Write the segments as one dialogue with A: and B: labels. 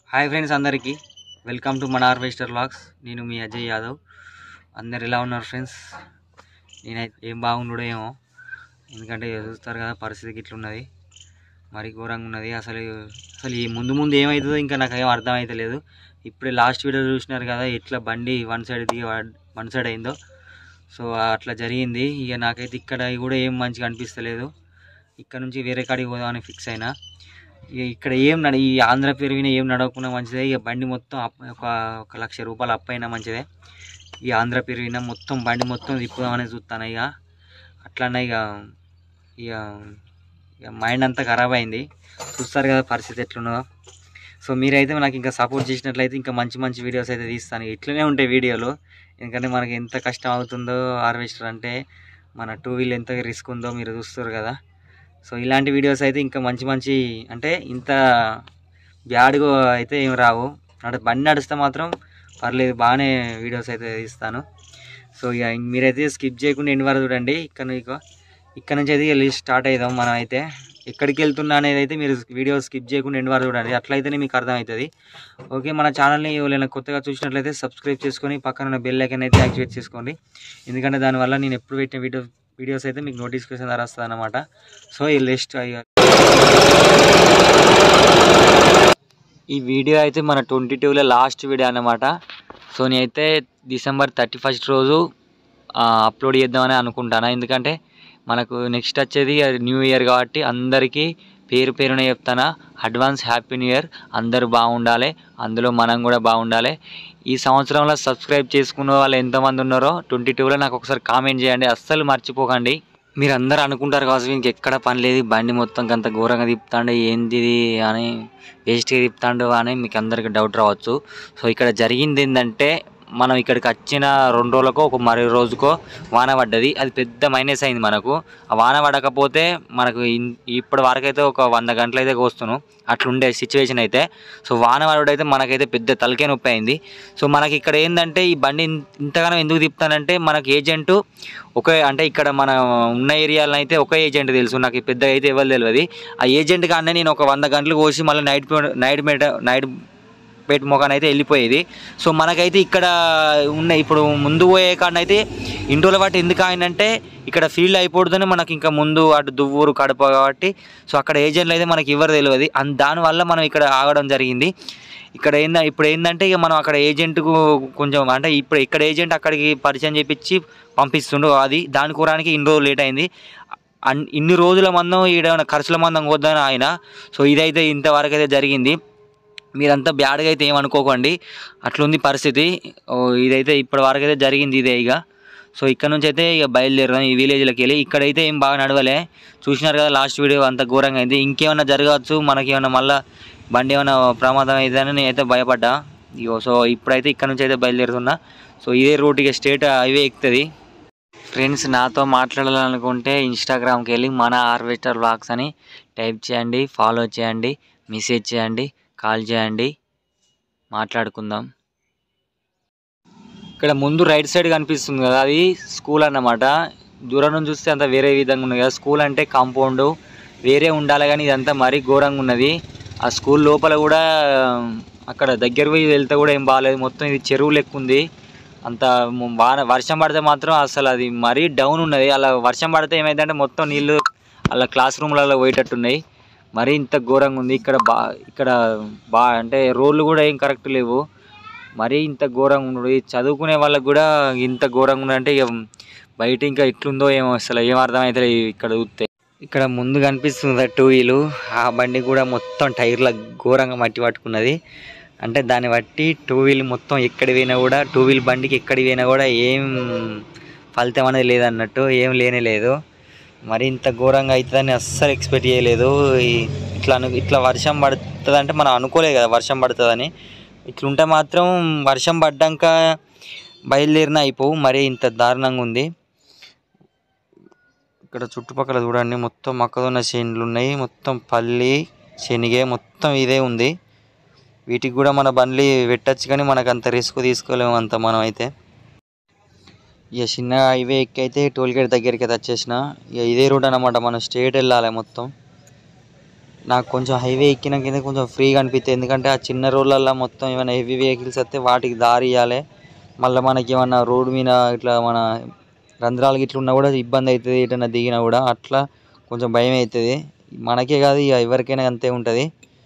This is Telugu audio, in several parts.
A: హాయ్ ఫ్రెండ్స్ అందరికీ వెల్కమ్ టు మన హార్వెస్టర్ వ్లాగ్స్ నేను మీ అజయ్ యాదవ్ అందరు ఎలా ఉన్నారు ఫ్రెండ్స్ నేనైతే ఏం బాగుండడో ఏమో ఎందుకంటే ఇక చూస్తారు కదా పరిస్థితి ఇట్లున్నది మరి ఘోరంగా ఉన్నది అసలు అసలు ఈ ముందు ముందు ఏమవుతుందో ఇంకా నాకు ఏం అర్థమవుతలేదు ఇప్పుడే లాస్ట్ వీడియో చూసినారు కదా ఎట్లా బండి వన్ సైడ్ దిగి వన్ సైడ్ అయిందో సో అట్లా జరిగింది ఇక నాకైతే ఇక్కడ కూడా ఏం మంచిగా అనిపిస్తలేదు ఇక్కడ నుంచి వేరే కాడికి పోదామని ఫిక్స్ అయినా ఇక ఇక్కడ ఏం నడ ఈ ఆంధ్ర పెరిగిన ఏం నడవకుండా మంచిదే ఇక బండి మొత్తం అప్ ఒక ఒక లక్ష రూపాయలు అప్ అయినా మంచిదే ఈ ఆంధ్ర పెరిగిన మొత్తం బండి మొత్తం తిప్పుదామని చూస్తాను ఇక అట్లనే ఇక ఇక ఇక మైండ్ అంతా ఖరాబ్ అయింది చూస్తారు కదా పరిస్థితి ఎట్లున్నదో సో మీరైతే నాకు ఇంకా సపోర్ట్ చేసినట్లయితే ఇంకా మంచి మంచి వీడియోస్ అయితే తీస్తాను ఇట్లనే ఉంటాయి వీడియోలు ఎందుకంటే మనకి ఎంత కష్టం అవుతుందో హార్వెస్టర్ అంటే మన టూ వీల్ ఎంత రిస్క్ ఉందో మీరు చూస్తారు కదా సో ఇలాంటి వీడియోస్ అయితే ఇంకా మంచి మంచి అంటే ఇంత బ్యాడ్గా అయితే ఏం రావు అంటే బండి నడిస్తే మాత్రం పర్లేదు బాగానే వీడియోస్ అయితే తీస్తాను సో ఇక మీరైతే స్కిప్ చేయకుండా ఎండ్ వరకు చూడండి ఇక్కడ ఇక ఇక్కడ నుంచి అయితే లిస్ట్ స్టార్ట్ అవుదాం మనం అయితే ఎక్కడికి వెళ్తున్నా అనేది అయితే మీరు వీడియో స్కిప్ చేయకుండా ఎండ్ వరకు చూడండి అట్లయితేనే మీకు అర్థమవుతుంది ఓకే మన ఛానల్ని ఎవరైనా కొత్తగా చూసినట్లయితే సబ్స్క్రైబ్ చేసుకొని పక్కన ఉన్న బెల్ ఐకన్ అయితే యాక్టివేట్ చేసుకోండి ఎందుకంటే దానివల్ల నేను ఎప్పుడు పెట్టిన వీడియో వీడియోస్ అయితే మీకు నోటిఫికేషన్ ద్వారా వస్తుంది అనమాట సో ఈ లిస్ట్ ఈ వీడియో అయితే మన ట్వంటీ టూలో లాస్ట్ వీడియో అన్నమాట సో నేనైతే డిసెంబర్ థర్టీ ఫస్ట్ రోజు అప్లోడ్ చేద్దామని అనుకుంటాను ఎందుకంటే మనకు నెక్స్ట్ వచ్చేది న్యూ ఇయర్ కాబట్టి అందరికీ పేరు పేరున చెప్తానా అడ్వాన్స్ హ్యాపీ న్యూ ఇయర్ అందరూ బాగుండాలి అందులో మనం కూడా బాగుండాలి ఈ సంవత్సరంలో సబ్స్క్రైబ్ చేసుకున్న వాళ్ళు ఎంతమంది ఉన్నారో ట్వంటీ టూలో నాకు ఒకసారి కామెంట్ చేయండి అస్సలు మర్చిపోకండి మీరు అందరూ అనుకుంటారు కావచ్చు ఇంక ఎక్కడ పని లేదు బండి మొత్తం అంత ఘోరంగా తిప్పుతాండు ఏంది ఇది అని వేస్ట్గా తిప్పుతాండు అని మీకు అందరికి డౌట్ రావచ్చు సో ఇక్కడ జరిగింది ఏంటంటే మనం ఇక్కడికి వచ్చిన రెండు రోజులకో ఒక మరి రోజుకో వాన పడ్డది అది పెద్ద మైనస్ అయింది మనకు ఆ వాన పడకపోతే మనకు ఇన్- ఇప్పటి వరకైతే ఒక వంద గంటలు అయితే కోస్తున్నాం అట్లుండే సిచ్యువేషన్ అయితే సో వాన పడైతే మనకైతే పెద్ద తలకే నొప్పి అయింది సో మనకి ఇక్కడ ఏంటంటే ఈ బండి ఇన్- ఇంతగానో ఎందుకు తిప్పుతానంటే మనకి ఏజెంట్ ఒకే అంటే ఇక్కడ మన ఉన్న ఏరియాలో అయితే ఒక ఏజెంట్ తెలుసు నాకు పెద్ద అయితే ఎవరు తెలియదు ఆ ఏజెంట్ కానీ నేను ఒక వంద గంటలు కోసి మళ్ళీ నైట్ పే- నైట్ మేట నైట్ పేట మొఖాన అయితే వెళ్ళిపోయేది సో మనకైతే ఇక్కడ ఉన్న ఇప్పుడు ముందు పోయే కాడనైతే ఇంటోల వాటి ఎందుకు ఆయనంటే ఇక్కడ ఫీల్డ్ అయిపోతుందని మనకి ఇంకా ముందు అటు దువ్వూరు కడప కాబట్టి సో అక్కడ ఏజెంట్లు అయితే మనకి ఎవరు తెలియదు అండ్ దానివల్ల మనం ఇక్కడ ఆగడం జరిగింది ఇక్కడ ఏంద ఇప్పుడు ఏంటంటే ఇక మనం అక్కడ ఏజెంట్కు కొంచెం అంటే ఇప్పుడు ఇక్కడ ఏజెంట్ అక్కడికి పరిచయం చేపించి పంపిస్తుండు అది దాని కూరానికి ఇన్ని రోజులు లేట్ అయింది అన్ ఇన్ని రోజుల మందం ఈడ ఖర్చుల మందం వద్దని ఆయన సో ఇదైతే ఇంతవరకు అయితే జరిగింది మీరంతా బ్యాడ్గా అయితే ఏమనుకోకండి అట్లుంది పరిస్థితి ఓ, ఇదైతే ఇప్పటి వరకు అయితే జరిగింది ఇదే ఇక సో ఇక్కడ నుంచి అయితే ఇక బయలుదేరాం ఈ విలేజ్లోకి వెళ్ళి ఇక్కడైతే ఏం బాగా నడవలే చూసినారు కదా లాస్ట్ వీడియో అంత ఘోరంగా అయింది ఇంకేమైనా జరగవచ్చు మనకి ఏమైనా మళ్ళీ బండి ఏమైనా ప్రమాదం అవుతుందని నేనైతే భయపడ్డా ఇగో సో ఇప్పుడైతే ఇక్కడ నుంచి అయితే బయలుదేరుతున్నా సో ఇదే రూట్ ఇక స్టేట్ హైవే ఎక్కుతుంది ఫ్రెండ్స్ నాతో మాట్లాడాలనుకుంటే ఇన్స్టాగ్రామ్కి వెళ్ళి మన హార్వెస్టర్ వ్లాగ్స్ అని టైప్ చేయండి ఫాలో చేయండి మెసేజ్ చేయండి కాల్ చేయండి మాట్లాడుకుందాం ఇక్కడ ముందు రైట్ సైడ్ కనిపిస్తుంది కదా అది స్కూల్ అన్నమాట దూరం నుంచి చూస్తే అంత వేరే విధంగా ఉంది కదా స్కూల్ అంటే కాంపౌండ్ వేరే ఉండాలి కానీ ఇదంతా మరీ ఘోరంగా ఉన్నది ఆ స్కూల్ లోపల కూడా అక్కడ దగ్గర పోయి వెళ్తే కూడా ఏం బాగాలేదు మొత్తం ఇది చెరువు లెక్క ఉంది అంత ము- వాన వర్షం పడితే మాత్రం అసలు అది మరీ డౌన్ ఉన్నది అలా వర్షం పడితే ఏమైందంటే మొత్తం నీళ్ళు అలా క్లాస్ రూమ్లలో పోయేటట్టున్నాయి మరీ ఇంత ఘోరంగా ఉంది ఇక్కడ బా ఇక్కడ బా అంటే రోడ్లు కూడా ఏం కరెక్ట్ లేవు మరీ ఇంత ఘోరంగా ఉండడు ఈ చదువుకునే వాళ్ళకి కూడా ఇంత ఘోరంగా ఉన్నదంటే ఇక బయట ఇంకా ఎట్లుందో ఏమో అసలు ఏం అర్థమైతే ఇక్కడ చూస్తే ఇక్కడ ముందు కనిపిస్తుంది టూ వీలు ఆ బండి కూడా మొత్తం టైర్ల ఘోరంగా మట్టి పట్టుకున్నది అంటే దాన్ని బట్టి టూ వీల్ మొత్తం ఎక్కడి పోయినా కూడా టూ వీల్ బండికి ఎక్కడి పోయినా కూడా ఏం ఫలితం అనేది లేదన్నట్టు ఏం లేనే లేదు మరి ఇంత ఘోరంగా అవుతుందని అస్సలు ఎక్స్పెక్ట్ చేయలేదు ఈ- ఇట్లా అను ఇట్లా వర్షం పడుతుంది అంటే మనం అనుకోలేదు కదా వర్షం పడుతుందని ఇట్లుంటే మాత్రం వర్షం పడ్డాక బయలుదేరిన అయిపోవు మరీ ఇంత దారుణంగా ఉంది ఇక్కడ చుట్టుపక్కల చూడండి మొత్తం మొక్కజొన్న చేనులు ఉన్నాయి మొత్తం పల్లి శనిగే మొత్తం ఇదే ఉంది వీటికి కూడా మన బండ్లు పెట్టచ్చు కానీ మనకు అంత రిస్క్ తీసుకోలేము అంత మనం అయితే ఇక చిన్న హైవే ఎక్కి అయితే టోల్ గేట్ దగ్గరికి అయితే వచ్చేసిన ఇక ఇదే రూట్ అన్నమాట మనం స్ట్రేట్ వెళ్ళాలి మొత్తం నాకు కొంచెం హైవే ఎక్కినాక కొంచెం ఫ్రీగా అనిపిస్తుంది ఎందుకంటే ఆ చిన్న రోడ్లల్లో మొత్తం ఏమైనా హెవీ వెహికల్స్ వస్తే వాటికి దారి ఇవ్వాలి మళ్ళీ మనకి ఏమన్నా రోడ్డు మీద ఇట్లా మన రంధ్రాలు ఇట్లా ఉన్నా కూడా ఇబ్బంది అవుతుంది ఎటన్నా దిగినా కూడా అట్లా కొంచెం భయం అవుతుంది మనకే కాదు ఇక ఎవరికైనా అంతే ఉంటుంది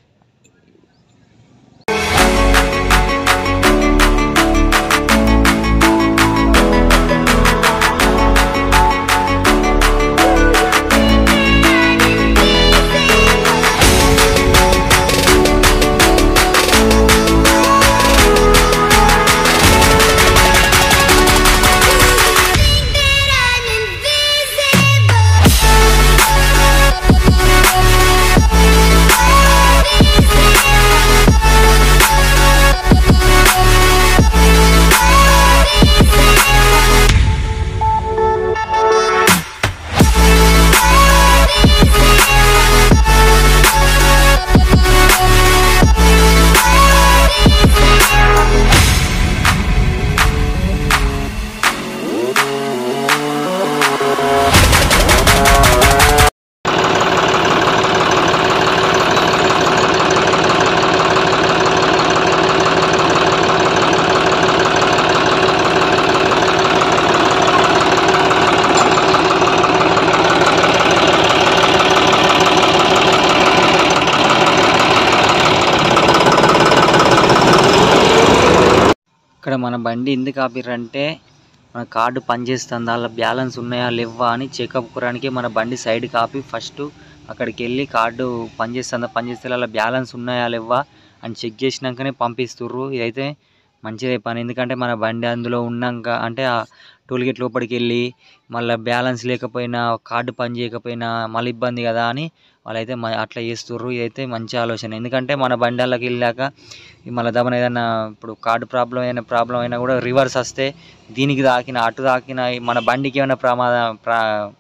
A: ఇక్కడ మన బండి ఎందుకు ఆపిర్రంటే మన కార్డు పనిచేస్తుంది దానిలో బ్యాలెన్స్ ఉన్నాయా లేవా అని చెకప్ కురానికి మన బండి సైడ్కి ఆపి ఫస్ట్ అక్కడికి వెళ్ళి కార్డు పనిచేస్తుందా పనిచేస్తే అలా బ్యాలెన్స్ ఉన్నాయా లేవా అని చెక్ చేసినాకనే పంపిస్తుర్రు ఇదైతే మంచిదే పని ఎందుకంటే మన బండి అందులో ఉన్నాక అంటే ఆ టోల్ గేట్ లోపలికి వెళ్ళి మళ్ళీ బ్యాలెన్స్ లేకపోయినా కార్డు పని చేయకపోయినా మళ్ళీ ఇబ్బంది కదా అని వాళ్ళైతే మ- అట్లా చేస్తుర్రు ఇదైతే మంచి ఆలోచన ఎందుకంటే మన బండి వాళ్ళకి వెళ్ళాక మళ్ళీ దమన ఏదైనా ఇప్పుడు కార్డు ప్రాబ్లం అయినా ప్రాబ్లం అయినా కూడా రివర్స్ వస్తే దీనికి తాకిన అటు తాకిన మన బండికి ఏమైనా ప్రమాదం ప్రా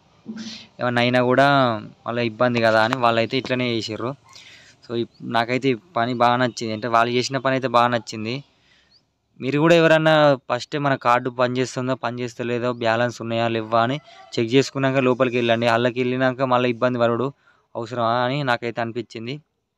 A: ఏమన్నా అయినా కూడా మళ్ళీ ఇబ్బంది కదా అని వాళ్ళైతే ఇట్లనే చేసిర్రు సో ఇప్- నాకైతే ఈ పని బాగా నచ్చింది అంటే వాళ్ళు చేసిన పని అయితే బాగా నచ్చింది మీరు కూడా ఎవరన్నా ఫస్ట్ మన కార్డు పని చేస్తుందో పని చేస్తలేదో బ్యాలెన్స్ ఉన్నాయా లేవా అని చెక్ చేసుకున్నాక లోపలికి వెళ్ళండి వాళ్ళకి వెళ్ళినాక మళ్ళీ ఇబ్బంది పడడు అవసరమా అని నాకైతే అనిపించింది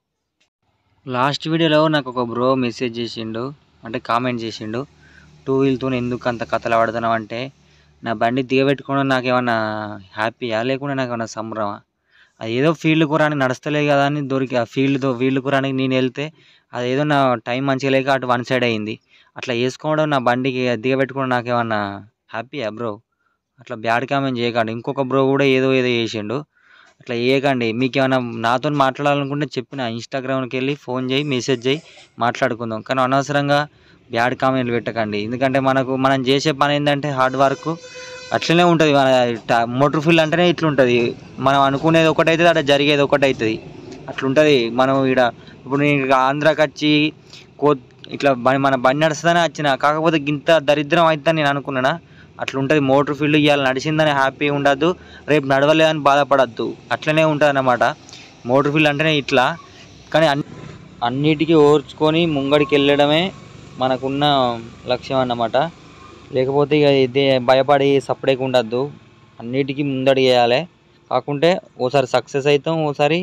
A: లాస్ట్ వీడియోలో నాకు ఒక బ్రో మెసేజ్ చేసిండు అంటే కామెంట్ చేసిండు టూ వీల్తో ఎందుకు అంత కథలు పడుతున్నావు అంటే నా బండి దిగబెట్టుకోవడం నాకేమన్నా హ్యాపీయా లేకుంటే నాకు ఏమన్నా సంబరమా అది ఏదో ఫీల్డ్ కూరానికి నడుస్తలేదు కదా అని దొరికి ఆ ఫీల్డ్తో ఫీల్డ్ కూరానికి నేను వెళ్తే అది ఏదో నా టైం మంచిగా లేక అటు వన్ సైడ్ అయింది అట్లా వేసుకోవడం నా బండికి దిగబెట్టుకోవడం నాకేమన్నా హ్యాపీయా బ్రో అట్లా బ్యాడ్ కామెంట్ చేయకండి ఇంకొక బ్రో కూడా ఏదో ఏదో చేసిండు అట్లా చేయకండి మీకు ఏమైనా నాతో మాట్లాడాలనుకుంటే చెప్పిన ఇన్స్టాగ్రామ్కి వెళ్ళి ఫోన్ చేయి మెసేజ్ చేయి మాట్లాడుకుందాం కానీ అనవసరంగా బ్యాడ్ కామెంట్లు పెట్టకండి ఎందుకంటే మనకు మనం చేసే పని ఏంటంటే హార్డ్ వర్క్ అట్లనే ఉంటుంది మన మోటార్ ఫీల్డ్ అంటేనే ఇట్లుంటుంది మనం అనుకునేది ఒకటైతుంది అక్కడ జరిగేది ఒకటి అవుతుంది అట్లుంటుంది మనం ఇక్కడ ఇప్పుడు నేను ఇక ఆంధ్రాకి వచ్చి కో ఇట్లా బ- మన బండి నడుస్తుందని వచ్చిన కాకపోతే ఇంత దరిద్రం అవుతుందని నేను అనుకున్నానా అట్లుంటుంది మోటార్ ఫీల్డ్ ఇవాళ నడిచిందని హ్యాపీ ఉండద్దు రేపు నడవలేదని బాధపడద్దు అట్లనే ఉంటుంది అన్నమాట మోటార్ ఫీల్డ్ అంటేనే ఇట్లా కానీ అన్ని అన్నిటికీ ఓర్చుకొని ముంగడికి వెళ్ళడమే మనకున్న లక్ష్యం అన్నమాట లేకపోతే ఇక ఇదే భయపడి సపరేట్గా ఉండద్దు అన్నిటికీ ముందడి వేయాలి కాకుంటే ఓసారి సక్సెస్ అవుతాం ఓసారి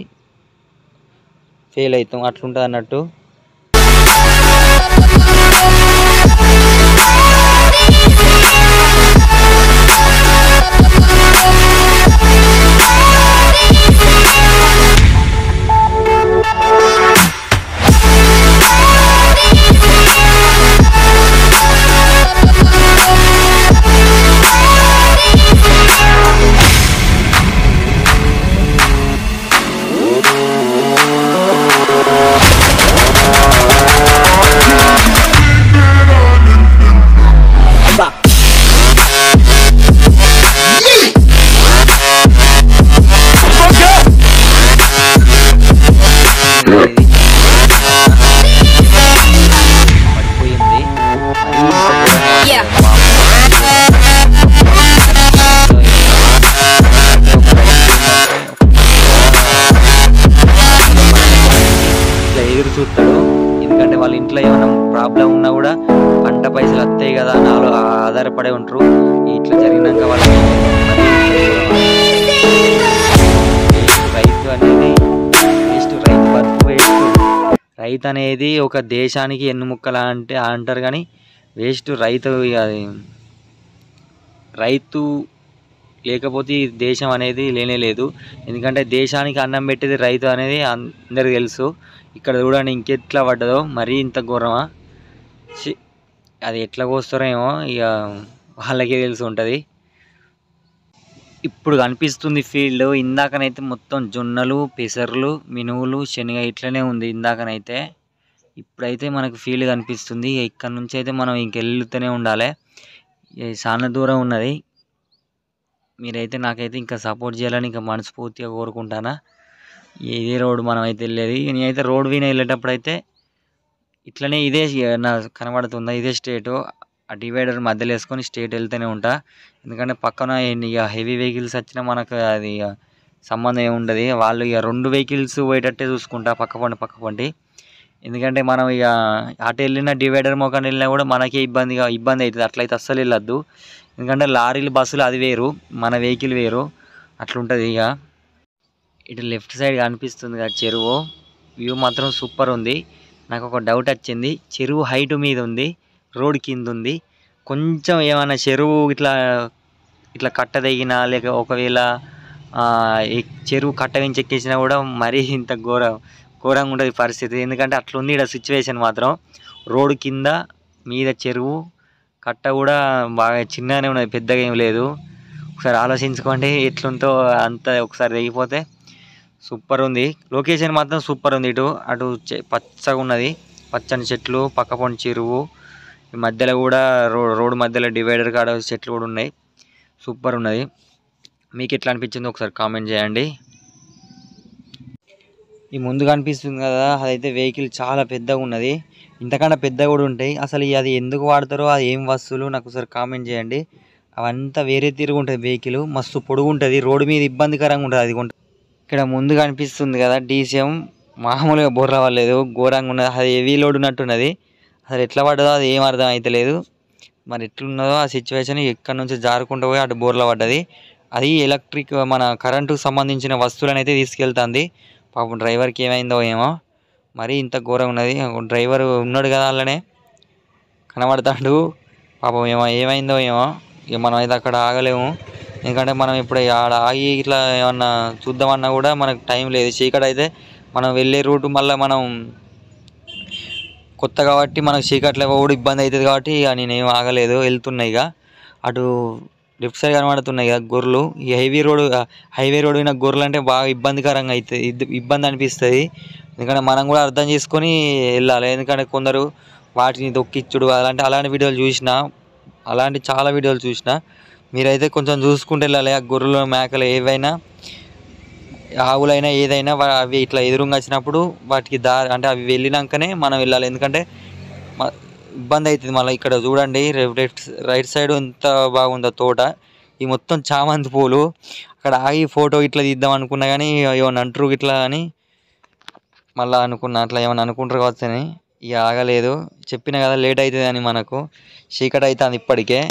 A: ఫెయిల్ అవుతాం అట్లుంటుంది అన్నట్టు పడిపోయింది మరీ ఇంత ఘోరంగా ఇట్లా ఎదురు చూస్తాడు ఎందుకంటే వాళ్ళ ఇంట్లో ఏమైనా ప్రాబ్లం ఉన్నా కూడా పంట పైసలు వస్తాయి కదా అని ఆలో- ఆధారపడే ఉంటారు ఇట్లా జరిగినాక వాళ్ళకి మరి రైతు అనేది వేస్ట్ రైతు రైతు అనేది ఒక దేశానికి ఎన్నుముక్కల అంటే అంటారు కానీ వేస్ట్ రైతు ఇక అది రైతు లేకపోతే ఈ దేశం అనేది లేనే లేదు ఎందుకంటే దేశానికి అన్నం పెట్టేది రైతు అనేది అందరికి తెలుసు ఇక్కడ చూడండి ఇంకెట్లా పడ్డదో మరీ ఇంత ఘోరమా ఛీ, అది ఎట్లా కోస్తారేమో ఇక వాళ్ళకే తెలిసి ఉంటుంది ఇప్పుడు కనిపిస్తుంది ఫీల్డ్ ఇందాకనైతే మొత్తం జొన్నలు పెసర్లు మినువులు శనగ ఇట్లనే ఉంది ఇందాకనైతే ఇప్పుడైతే మనకు ఫీల్డ్ కనిపిస్తుంది ఇక్కడ నుంచి అయితే మనం ఇంకెళ్తూనే ఉండాలి ఇది చాలా దూరం ఉన్నది మీరైతే నాకైతే ఇంకా సపోర్ట్ చేయాలని ఇంకా మనస్ఫూర్తిగా కోరుకుంటానా ఇదే రోడ్ మనం అయితే వెళ్ళేది నేనైతే రోడ్ మీద వెళ్ళేటప్పుడు అయితే ఇట్లనే ఇదే నా కనబడుతుందా ఇదే స్టేటు ఆ డివైడర్ మధ్యలో వేసుకొని స్టేట్ వెళ్తూనే ఉంటా ఎందుకంటే పక్కన ఎన్ని ఇక హెవీ వెహికల్స్ వచ్చినా మనకు అది ఇక సంబంధం ఏమి ఉండదు వాళ్ళు ఇక రెండు వెహికల్స్ పోయేటట్టే చూసుకుంటా పక్క పండి పక్క పండి ఎందుకంటే మనం ఇక అటు వెళ్ళిన డివైడర్ మొక్కని వెళ్ళినా కూడా మనకే ఇబ్బందిగా ఇబ్బంది అవుతుంది అట్లయితే అస్సలు వెళ్ళొద్దు ఎందుకంటే లారీలు బస్సులు అది వేరు మన వెహికల్ వేరు అట్లుంటుంది ఇక ఇటు లెఫ్ట్ సైడ్ కనిపిస్తుంది కదా చెరువు వ్యూ మాత్రం సూపర్ ఉంది నాకు ఒక డౌట్ వచ్చింది చెరువు హైట్ మీద ఉంది రోడ్ కింద ఉంది కొంచెం ఏమైనా చెరువు ఇట్లా ఇట్లా కట్ట తెగినా లేక ఒకవేళ ఆ, ఈ చెరువు కట్ట వెంచి ఎక్కేసినా కూడా మరీ ఇంత ఘోర ఘోరంగా ఉంటుంది పరిస్థితి ఎందుకంటే అట్లా ఉంది ఇక్కడ సిచ్యువేషన్ మాత్రం రోడ్డు కింద మీద చెరువు కట్ట కూడా బాగా చిన్నగానే ఉన్నది పెద్దగా ఏం లేదు ఒకసారి ఆలోచించుకోండి ఎట్లుందో అంత ఒకసారి తెగిపోతే సూపర్ ఉంది లొకేషన్ మాత్రం సూపర్ ఉంది ఇటు అటు చె- పచ్చగా ఉన్నది పచ్చని చెట్లు పక్క పొంటి చెరువు ఈ మధ్యలో కూడా రో రోడ్ మధ్యలో డివైడర్ కాడ చెట్లు కూడా ఉన్నాయి సూపర్ ఉన్నది మీకు ఎట్లా అనిపించిందో ఒకసారి కామెంట్ చేయండి ఈ ముందు కనిపిస్తుంది కదా అదైతే వెహికల్ చాలా పెద్దగా ఉన్నది ఇంతకన్నా పెద్దగా కూడా ఉంటాయి అసలు ఈ అది ఎందుకు వాడతారో అది ఏం వస్తువులు నాకు ఒకసారి కామెంట్ చేయండి అవంతా వేరే తిరుగు ఉంటుంది వెహికల్ మస్తు పొడుగు ఉంటుంది రోడ్డు మీద ఇబ్బందికరంగా ఉంటుంది అది కొంట ఇక్కడ ముందు కనిపిస్తుంది కదా డీసీఎం మామూలుగా బొర్ర అవ్వలేదు ఘోరంగా ఉన్నది అది హెవీ లోడ్ ఉన్నట్టున్నది అసలు ఎట్లా పడ్డదో అది ఏం అర్థం అవుతలేదు మరి ఎట్లున్నదో ఆ సిచ్యువేషన్ ఎక్కడి నుంచి జారుకుంటూ పోయి అటు బోర్ల పడ్డది అది ఎలక్ట్రిక్ మన కరెంటుకు సంబంధించిన వస్తువులను అయితే తీసుకెళ్తుంది పాపం డ్రైవర్కి ఏమైందో ఏమో మరి ఇంత ఘోరంగా ఉన్నది డ్రైవర్ ఉన్నాడు కదా అలానే కనబడతాడు పాపం ఏమో ఏమైందో ఏమో ఇక మనం అయితే అక్కడ ఆగలేము ఎందుకంటే మనం ఇప్పుడు ఆడ ఆగి ఇట్లా ఏమన్నా చూద్దామన్నా కూడా మనకు టైం లేదు చీకటి అయితే మనం వెళ్ళే రూట్ మళ్ళీ మనం కొత్త కాబట్టి మనకు చీకట్లో కూడా ఇబ్బంది అవుతుంది కాబట్టి ఇక నేనేం ఆగలేదు వెళ్తున్నా ఇక అటు లెఫ్ట్ సైడ్ కనబడుతున్నాయి కదా గొర్రెలు ఈ హైవే రోడ్ హైవే రోడ్ మీద గొర్రెలు అంటే బాగా ఇబ్బందికరంగా అవుతుంది ఇద్- ఇబ్బంది అనిపిస్తుంది ఎందుకంటే మనం కూడా అర్థం చేసుకొని వెళ్ళాలి ఎందుకంటే కొందరు వాటిని దొక్కిచ్చుడు అలాంటి అలాంటి వీడియోలు చూసిన అలాంటి చాలా వీడియోలు చూసిన మీరైతే కొంచెం చూసుకుంటూ వెళ్ళాలి ఆ గొర్రెలు మేకలు ఏవైనా ఆవులైనా ఏదైనా వా- అవి ఇట్లా ఎదురుగా వచ్చినప్పుడు వాటికి దారి అంటే అవి వెళ్ళినాకనే మనం వెళ్ళాలి ఎందుకంటే మ- ఇబ్బంది అవుతుంది మళ్ళీ ఇక్కడ చూడండి రైట్ రైట్ సైడ్ ఎంత బాగుందో తోట ఈ మొత్తం చామంతి పూలు అక్కడ ఆగి ఫోటో ఇట్లా తీద్దాం అనుకున్నా కానీ ఏమన్నా అంటారు ఇట్లా అని మళ్ళీ అనుకున్నా అట్లా ఏమన్నా అనుకుంటారు కావచ్చు అని ఇక ఆగలేదు చెప్పిన కదా లేట్ అవుతుంది అని మనకు చీకటి అవుతుంది ఇప్పటికే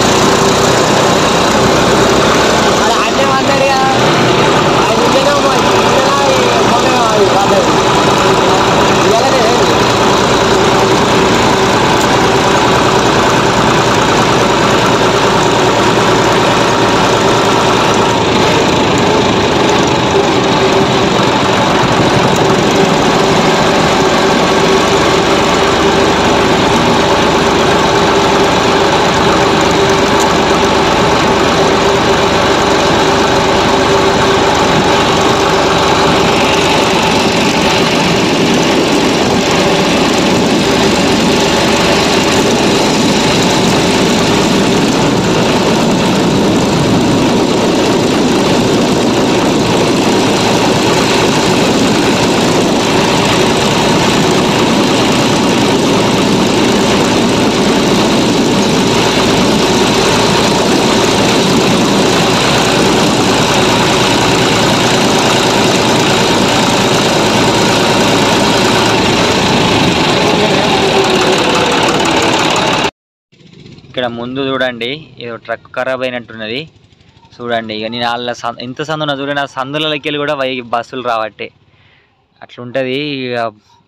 A: ఇక్కడ ముందు చూడండి ఏదో ట్రక్ ఖరాబ్ అయినట్టున్నది చూడండి ఇక నేను వాళ్ళ సం ఎంత సందు ఉన్నా చూడండి ఆ సందులకి వెళ్ళి కూడా వై బస్సులు రావట్టే అట్లుంటుంది ఇక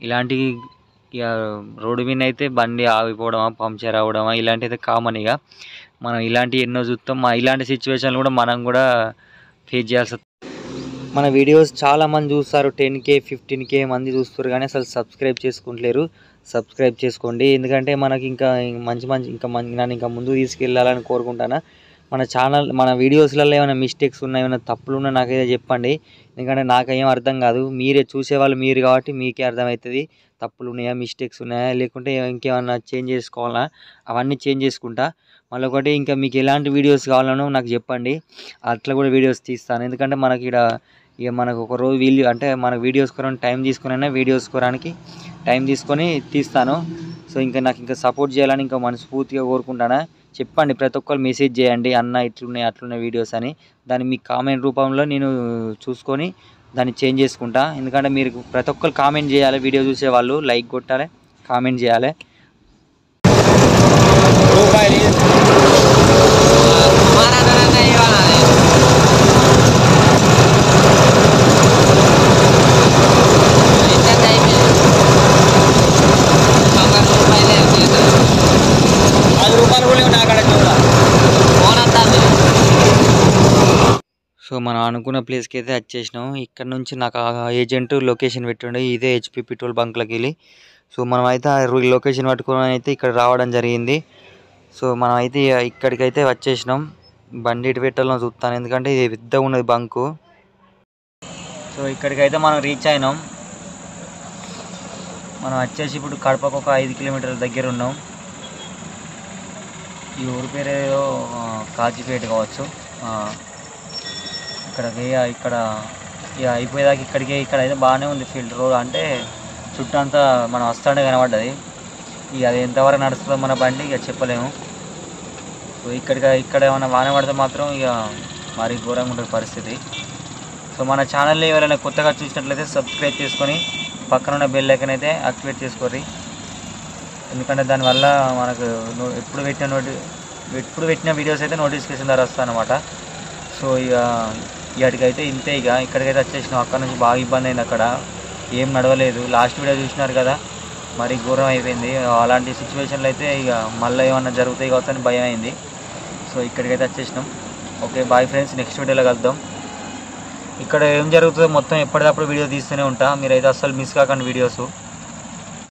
A: ఇలాంటి ఇక రోడ్డు మీద అయితే బండి ఆగిపోవడమా పంక్చర్ అవ్వడమా ఇలాంటి అయితే కామన్ ఇక మనం ఇలాంటి ఎన్నో చూస్తాం మా ఇలాంటి సిచ్యువేషన్లు కూడా మనం కూడా ఫేస్ చేయాల్సి వస్తుంది. మన వీడియోస్ చాలా మంది చూస్తారు టెన్ కే ఫిఫ్టీన్ కే మంది చూస్తారు కానీ అసలు సబ్స్క్రైబ్ చేసుకుంటలేరు సబ్స్క్రైబ్ చేసుకోండి ఎందుకంటే మనకి ఇంకా మంచి మంచి ఇంకా మంచి నన్ను ఇంకా ముందుకు తీసుకెళ్ళాలని కోరుకుంటాను మన ఛానల్ మన వీడియోస్లలో ఏమైనా మిస్టేక్స్ ఉన్నాయి ఏమైనా తప్పులు ఉన్నా నాకైతే చెప్పండి ఎందుకంటే నాకేం అర్థం కాదు మీరే చూసేవాళ్ళు మీరు కాబట్టి మీకే అర్థమవుతుంది తప్పులు ఉన్నాయా మిస్టేక్స్ ఉన్నాయా లేకుంటే ఇంకేమన్నా చేంజ్ చేసుకోవాలా అవన్నీ చేంజ్ చేసుకుంటా మళ్ళీ ఒకటి ఇంకా మీకు ఎలాంటి వీడియోస్ కావాలనో నాకు చెప్పండి అట్లా కూడా వీడియోస్ తీస్తాను ఎందుకంటే మనకి ఇక్కడ ఇక మనకు ఒక రోజు వీళ్ళు అంటే మన వీడియోస్ కొరకు టైం తీసుకుని వీడియోస్ కొరడానికి టైం తీసుకొని తీస్తాను సో ఇంకా నాకు ఇంకా సపోర్ట్ చేయాలని ఇంకా మనస్ఫూర్తిగా కోరుకుంటాను చెప్పండి ప్రతి ఒక్కరు మెసేజ్ చేయండి అన్న ఇట్లున్నాయి అట్లున్నాయి వీడియోస్ అని దాన్ని మీ కామెంట్ రూపంలో నేను చూసుకొని దాన్ని చేంజ్ చేసుకుంటా ఎందుకంటే మీరు ప్రతి ఒక్కరు కామెంట్ చేయాలి వీడియో చూసే వాళ్ళు లైక్ కొట్టాలి కామెంట్ చేయాలి
B: పది రూపాయలు కూడా లేవు నా కాడ చూడాలి
A: సో మనం అనుకున్న ప్లేస్కి అయితే వచ్చేసినాం ఇక్కడ నుంచి నాకు ఆ ఏజెంట్ లొకేషన్ పెట్టిండే ఇదే హెచ్పి పెట్రోల్ బంక్లోకి వెళ్ళి సో మనం అయితే ఆ రూ- లొకేషన్ పట్టుకొని అయితే ఇక్కడ రావడం జరిగింది సో మనం అయితే ఇక్కడికైతే వచ్చేసినాం బండి ఇటు పెట్టాలని చూస్తాను ఎందుకంటే ఇది పెద్దగా ఉన్నది బంకు సో ఇక్కడికైతే మనం రీచ్ అయినాం మనం వచ్చేసి ఇప్పుడు కడపకు ఒక ఐదు కిలోమీటర్ల దగ్గర ఉన్నాం ఈ ఊరి పేరు ఏదో ఆ, కాజీపేట కావచ్చు ఆ, ఇక్కడికి ఇక్కడ ఇక అయిపోయేదాకా ఇక్కడికి ఇక్కడ అయితే బాగానే ఉంది ఫీల్డ్ రోడ్ అంటే చుట్టూ అంతా మనం వస్తాడే కనబడ్డది ఇక అది ఎంతవరకు నడుస్తుందో మన బండి ఇక చెప్పలేము సో ఇక్కడికి ఇక్కడ ఏమైనా వాన పడితే మాత్రం ఇక మరీ ఘోరంగా ఉంటుంది పరిస్థితి సో మన ఛానల్ని ఎవరైనా కొత్తగా చూసినట్లయితే సబ్స్క్రైబ్ చేసుకొని పక్కన ఉన్న బెల్ ఐకన్ అయితే యాక్టివేట్ చేసుకోర్రి ఎందుకంటే దానివల్ల మనకు నో- ఎప్పుడు పెట్టిన నోటి ఎప్పుడు పెట్టిన వీడియోస్ అయితే నోటిఫికేషన్ ద్వారా వస్తాయి అనమాట సో ఇక ఇక్కడికైతే ఇంతే ఇక ఇక్కడికైతే వచ్చేసినాం అక్కడ నుంచి బాగా ఇబ్బంది అయింది అక్కడ ఏం నడవలేదు లాస్ట్ వీడియో చూసినారు కదా మరి ఘోరం అయిపోయింది అలాంటి సిచ్యువేషన్లో అయితే ఇక మళ్ళీ ఏమన్నా జరుగుతాయి కావచ్చు అని భయం అయింది సో ఇక్కడికైతే వచ్చేసినాం ఓకే బాయ్ ఫ్రెండ్స్ నెక్స్ట్ వీడియోలో కలుద్దాం ఇక్కడ ఏం జరుగుతుందో మొత్తం ఎప్పటికప్పుడు వీడియో తీస్తూనే ఉంటా మీరైతే అస్సలు మిస్ కాకండి వీడియోస్